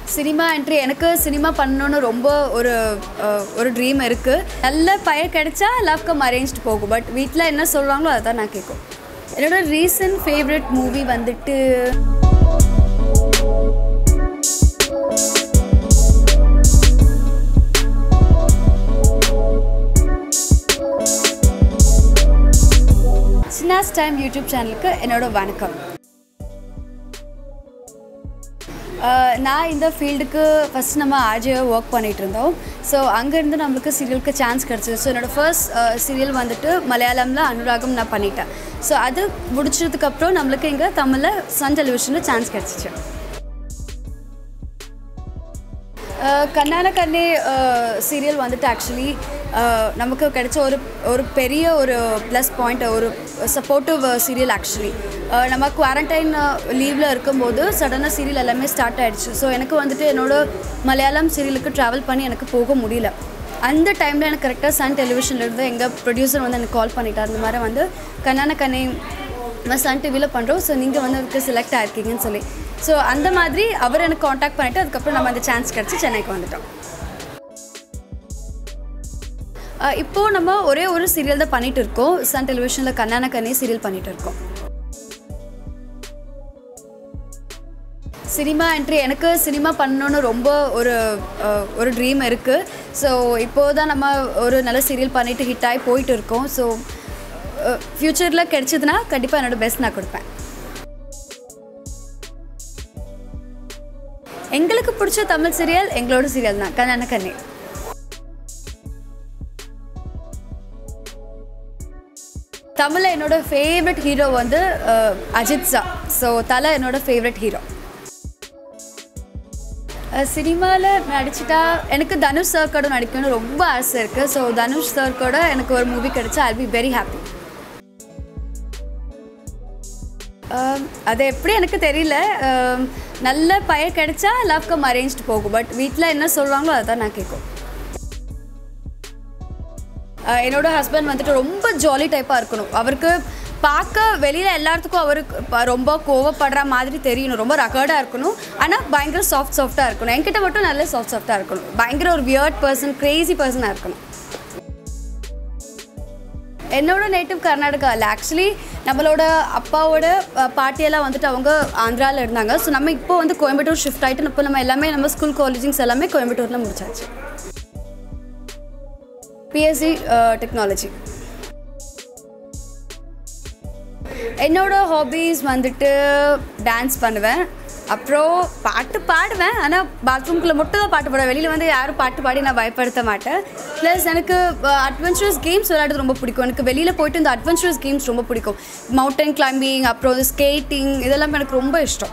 Cinema entry எனக்கு cinema பண்ணணும்னு ரொம்ப ஒரு அஹ், ஒரு ட்ரீம் இருக்குது நல்ல பையன் கிடைச்சா லவ் கம் அரேஞ்ச்டு போகும் பட் வீட்டில் என்ன சொல்கிறாங்களோ அதை தான் நான் கேட்கும் என்னோட ரீசன்ட் ஃபேவரட் மூவி வந்துட்டு சின்னாஸ் டைம் யூடியூப் சேனலுக்கு என்னோட வணக்கம் அஹ் நான் இந்த ஃபீல்டுக்கு ஃபஸ்ட் நம்ம ஆர்ஜியாக ஒர்க் பண்ணிகிட்டு இருந்தோம் ஸோ அங்கேருந்து நம்மளுக்கு சீரியலுக்கு சான்ஸ் கிடச்சிது ஸோ என்னோடய ஃபர்ஸ்ட் சீரியல் வந்துட்டு மலையாளமில் அனுராகம் நான் பண்ணிட்டேன் ஸோ அது முடிச்சதுக்கப்புறம் நம்மளுக்கு இங்கே தமிழில் சன் டெலிவிஷனில் சான்ஸ் கிடச்சிச்சு கண்ணான கண்ணே சீரியல் வந்துட்டு ஆக்சுவலி நமக்கு கிடைச்ச ஒரு ஒரு பெரிய ஒரு ப்ளஸ் பாயிண்ட் ஒரு சப்போர்ட்டிவ் சீரியல் ஆக்சுவலி நம்ம குவாரண்டைன் லீவில் இருக்கும்போது சடனாக சீரியல் எல்லாமே ஸ்டார்ட் ஆகிடுச்சு ஸோ எனக்கு வந்துட்டு என்னோட மலையாளம் சீரியலுக்கு ட்ராவல் பண்ணி எனக்கு போக முடியல அந்த டைமில் எனக்கு கரெக்டாக சன் டெலிவிஷன்லேருந்து எங்கள் ப்ரொடியூசர் வந்து எனக்கு கால் பண்ணிட்டார் இந்த மாதிரி வந்து கண்ணான கண்ணே நம்ம சன் டிவியில் பண்ணுறோம் ஸோ நீங்கள் வந்து அதுக்கு செலக்ட் ஆயிருக்கீங்கன்னு சொல்லி ஸோ அந்த மாதிரி அவர் எனக்கு காண்டாக்ட் பண்ணிவிட்டு அதுக்கப்புறம் நம்ம அந்த சான்ஸ் கிடச்சி சென்னைக்கு வந்துட்டோம் அஹ் இப்போ நம்ம ஒரே ஒரு சீரியல் தான் பண்ணிட்டு இருக்கோம் சன் டெலிவிஷனில் கண்ணான கண்ணே சீரியல் பண்ணிட்டு இருக்கோம் சினிமா என்ட்ரி எனக்கு சினிமா பண்ணணும்னு ரொம்ப ஒரு அஹ், ஒரு ட்ரீம் இருக்குது ஸோ இப்போது தான் நம்ம ஒரு நல்ல சீரியல் பண்ணிட்டு ஹிட் ஆகி போயிட்டு இருக்கோம் ஸோ ஃப்யூச்சரில் கிடைச்சதுன்னா கண்டிப்பாக என்னோட பெஸ்ட் நான் கொடுப்பேன் எங்களுக்கு பிடிச்ச தமிழ் சீரியல் எங்களோட சீரியல் தான் கண்ணான கண்ணே தமிழில் என்னோட ஃபேவரட் ஹீரோ வந்து அஹ், அஜித் சா ஸோ தலை என்னோட ஃபேவரட் ஹீரோ சினிமாவில் நடிச்சிட்டா எனக்கு தனுஷ் சார் கூட நடிக்கணும்னு ரொம்ப ஆசை இருக்குது ஸோ தனுஷ் சார் கூட எனக்கு ஒரு மூவி கிடைச்சா ஐ பி வெரி ஹாப்பி அது எப்படி எனக்கு தெரியல அஹ், நல்ல பையன் கிடைச்சா லவ் கம் அரேஞ்ச்டு போகும் பட் வீட்டில் என்ன சொல்கிறாங்களோ அதை தான் நான் கேட்கும் அஹ் என்னோட ஹஸ்பண்ட் வந்துட்டு ரொம்ப ஜாலி டைப்பாக இருக்கணும் அவருக்கு பார்க்க வெளியில் எல்லாத்துக்கும் அவருக்கு ப- ரொம்ப கோவப்படுற மாதிரி தெரியணும் ரொம்ப ரகர்டாக இருக்கணும் ஆனால் பயங்கர சாஃப்ட் சாஃப்டாக இருக்கணும் என்கிட்ட மட்டும் நல்ல சாஃப்ட் சாஃப்டாக இருக்கணும் பயங்கர ஒரு வியர்ட் பர்சன் கிரேசி பர்சனாக இருக்கணும் என்னோட நேட்டிவ் கர்நாடகா இல்லை ஆக்சுவலி நம்மளோட அப்பாவோட அஹ், பாட்டியெல்லாம் வந்துட்டு அவங்க ஆந்திராவில் இருந்தாங்க ஸோ நம்ம இப்போ வந்து கோயம்புத்தூர் ஷிஃப்ட் ஆகிட்டு இப்போ நம்ம எல்லாமே நம்ம ஸ்கூல் காலேஜிங்ஸ் எல்லாமே கோயம்புத்தூரில் முடிச்சாச்சு பிஎஸ்சி டெக்னாலஜி என்னோட ஹாபீஸ் வந்துட்டு டான்ஸ் பண்ணுவேன் அப்புறம் பாட்டு பாடுவேன் ஆனால் பாத்ரூம்குள்ளே மட்டும் தான் பாட்டு பாடுவேன் வெளியில் வந்து யாரும் பாட்டு பாடி நான் பயப்படுத்த மாட்டேன் ப்ளஸ் எனக்கு அட்வென்ச்சரஸ் கேம்ஸ் விளையாடுறது ரொம்ப பிடிக்கும் எனக்கு வெளியில் போயிட்டு இந்த அட்வென்ச்சரஸ் கேம்ஸ் ரொம்ப பிடிக்கும் மவுண்டன் கிளைம்பிங் அப்புறம் ஸ்கேட்டிங் இதெல்லாம் எனக்கு ரொம்ப இஷ்டம்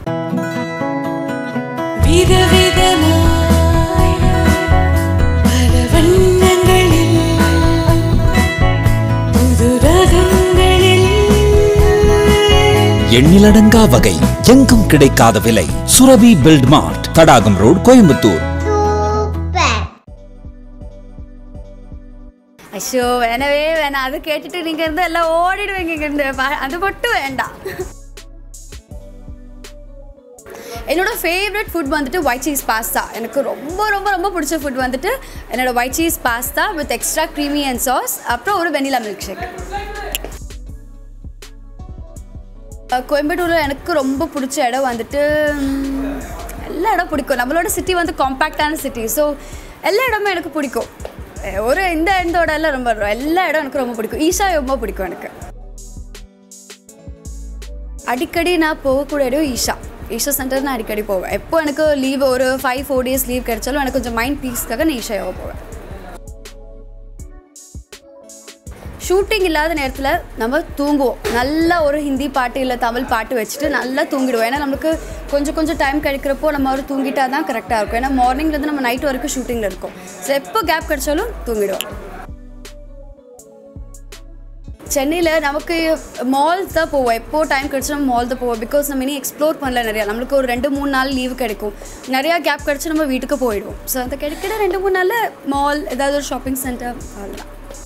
விதவிதமாய் பல வண்ணங்களில் புது ரகங்களில் எண்ணிலடங்கா வகை எங்கும் கிடைக்காத விலை Surabhi build mart Thadagam road Coimbatore ஐயோ வேணவே வேணாம் அது கேட்டுட்டு நீங்கள் இருந்து எல்லாம் ஓடிடுவீங்க இங்கேருந்து ப- அது மட்டும் வேண்டாம் என்னோட ஃபேவரட் ஃபுட் வந்துட்டு ஒயிட் சீஸ் பாஸ்தா எனக்கு ரொம்ப ரொம்ப ரொம்ப பிடிச்ச ஃபுட் வந்துட்டு என்னோட white cheese pasta with extra creamy and sauce அப்புறம் ஒரு வெனிலா மில்க் ஷேக் கோயம்புத்தூரில் எனக்கு ரொம்ப பிடிச்ச இடம் வந்துட்டு ம், எல்லா இடம் பிடிக்கும் நம்மளோட சிட்டி வந்து காம்பேக்டான சிட்டி ஸோ எல்லா இடமும் எனக்கு பிடிக்கும் அஹ் ஒரு இந்த இடத்தோட எல்லாம் ரொம்ப எல்லா இடம் எனக்கு ரொம்ப பிடிக்கும் ஈஷா ரொம்ப பிடிக்கும் எனக்கு அடிக்கடி நான் போகக்கூடிய இடம் ஈஷா ஈஷா சென்டர் நான் அடிக்கடி போவேன் எப்போ எனக்கு லீவ் ஒரு ஃபைவ் ஃபோர் டேஸ் லீவ் கிடைச்சாலும் எனக்கு கொஞ்சம் மைண்ட் பீஸ்க்காக நான் ஈஷா யோகா போவேன் ஷூட்டிங் இல்லாத நேரத்தில் நம்ம தூங்குவோம் நல்லா ஒரு ஹிந்தி பாட்டு இல்லை தமிழ் பாட்டு வச்சுட்டு நல்லா தூங்கிடுவோம் ஏன்னா நமக்கு கொஞ்சம் கொஞ்சம் டைம் கிடைக்கிறப்போ நம்ம ஒரு தூங்கிட்டா தான் கரெக்டாக இருக்கும் ஏன்னா மார்னிங்லேருந்து நம்ம நைட் வரைக்கும் ஷூட்டிங்கில் இருக்கோம் ஸோ எப்போ கேப் கிடைச்சாலும் தூங்கிடுவோம் சென்னையில் நமக்கு மால்ஸ் தான் போவோம் எப்போ டைம் கிடைச்சா நம்ம மால் தான் போவோம் பிகாஸ் நம்ம இனி எக்ஸ்ப்ளோர் பண்ணல நிறையா நம்மளுக்கு ஒரு ரெண்டு மூணு நாள் லீவு கிடைக்கும் நிறையா கேப் கிடச்சி நம்ம வீட்டுக்கு போயிடுவோம் ஸோ அந்த கிடைக்கிற ரெண்டு மூணு நாளில் மால் ஏதாவது ஒரு ஷாப்பிங் சென்டர் அவ்வளோதான்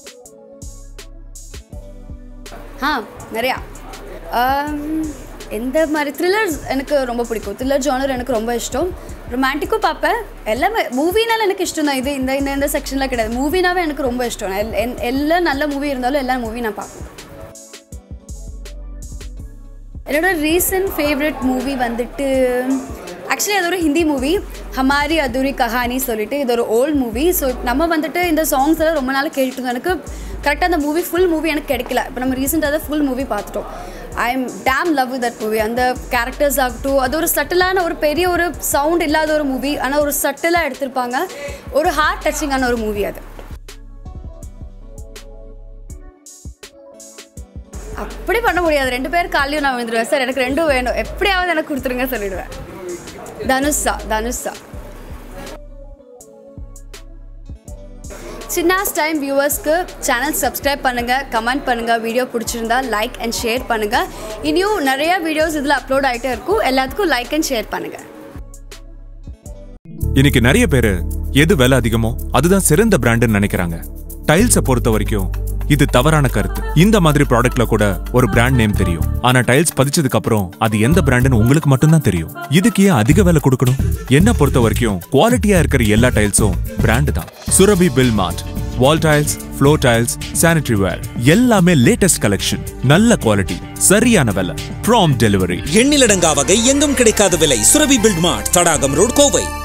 ஆ நிறையா ஆம், எந்த மாதிரி த்ரில்லர்ஸ் எனக்கு ரொம்ப பிடிக்கும் த்ரில்லர் ஜானர் எனக்கு ரொம்ப இஷ்டம் ரொமான்டிக்கும் பார்ப்பேன் எல்லாமே மூவினால எனக்கு இஷ்டம் தான் இது இந்த இந்த இந்த செக்ஷனில் கிடையாது மூவினாவே எனக்கு ரொம்ப இஷ்டம் எல்- எல்- எல்லா நல்ல மூவி இருந்தாலும் எல்லா மூவி நான் பார்ப்பேன் என்னோட ரீசன்ட் ஃபேவரட் மூவி வந்துட்டு ஆக்சுவலி அது ஒரு ஹிந்தி மூவி ஹமாரி அதுரி கஹானி சொல்லிட்டு இது ஒரு ஓல்ட் மூவி ஸோ நம்ம வந்துட்டு இந்த சாங்ஸ் எல்லாம் ரொம்ப நாள் கேட்டுட்டு இருந்தோம். எனக்கு கரெக்டாக அந்த மூவி ஃபுல் மூவி எனக்கு கிடைக்கல இப்போ நம்ம ரீசெண்டாக தான் ஃபுல் மூவி பார்த்துட்டோம் I am damn love that movie அந்த கேரக்டர்ஸ் ஆகட்டும் அது ஒரு சட்டிலான ஒரு பெரிய ஒரு சவுண்ட் இல்லாத ஒரு மூவி ஆனால் ஒரு சட்டிலாக எடுத்திருப்பாங்க ஒரு ஹார்ட் டச்சிங்கான ஒரு மூவி அது அப்படி பண்ண முடியாது ரெண்டு பேர் காலையும் நான் விழுந்துருவேன் சார் எனக்கு ரெண்டும் வேணும் எப்படியாவது எனக்கு கொடுத்துருங்க சொல்லிடுவேன் தனுஷா தனுஷா சின்னாஸ் டைம் வியூவர்ஸ்க்கு சேனல் சப்ஸ்கிரைப் பண்ணுங்கள் கமெண்ட் பண்ணுங்கள் வீடியோ பிடிச்சிருந்தா லைக் அண்ட் ஷேர் பண்ணுங்கள் இனியும் நிறைய வீடியோஸ் இதில் அப்லோட் ஆகிட்டே இருக்கும் எல்லாத்துக்கும் லைக் அண்ட் ஷேர் பண்ணுங்கள் இன்னைக்கு நிறைய பேரு எது விலை அதிகமோ அதுதான் சிறந்த பிராண்டுன்னு நினைக்கிறாங்க டைல்ஸ பொறுத்த வரைக்கும் இது தவறான கருத்து இந்த மாதிரி ப்ராடக்ட்ல கூட ஒரு பிராண்ட் நேம் தெரியும் ஆனா டைல்ஸ் பதிச்சதுக்கு அப்புறம் அது எந்த பிராண்டுன்னு உங்களுக்கு மட்டும்தான் தெரியும் இதுக்கு ஏன் அதிக விலை கொடுக்கணும் என்ன பொறுத்த வரைக்கும் குவாலிட்டியா இருக்கிற எல்லா டைல்ஸும் பிராண்டு தான் Surabhi build mart wall tiles floor tiles sanitary ware எல்லாமே லேட்டஸ்ட் கலெக்ஷன் நல்ல குவாலிட்டி சரியான விலை ப்ராம் டெலிவரி எண்ணிலடங்கா வகை எங்கும் கிடைக்காத விலை Surabhi build mart Thadagam road Kovai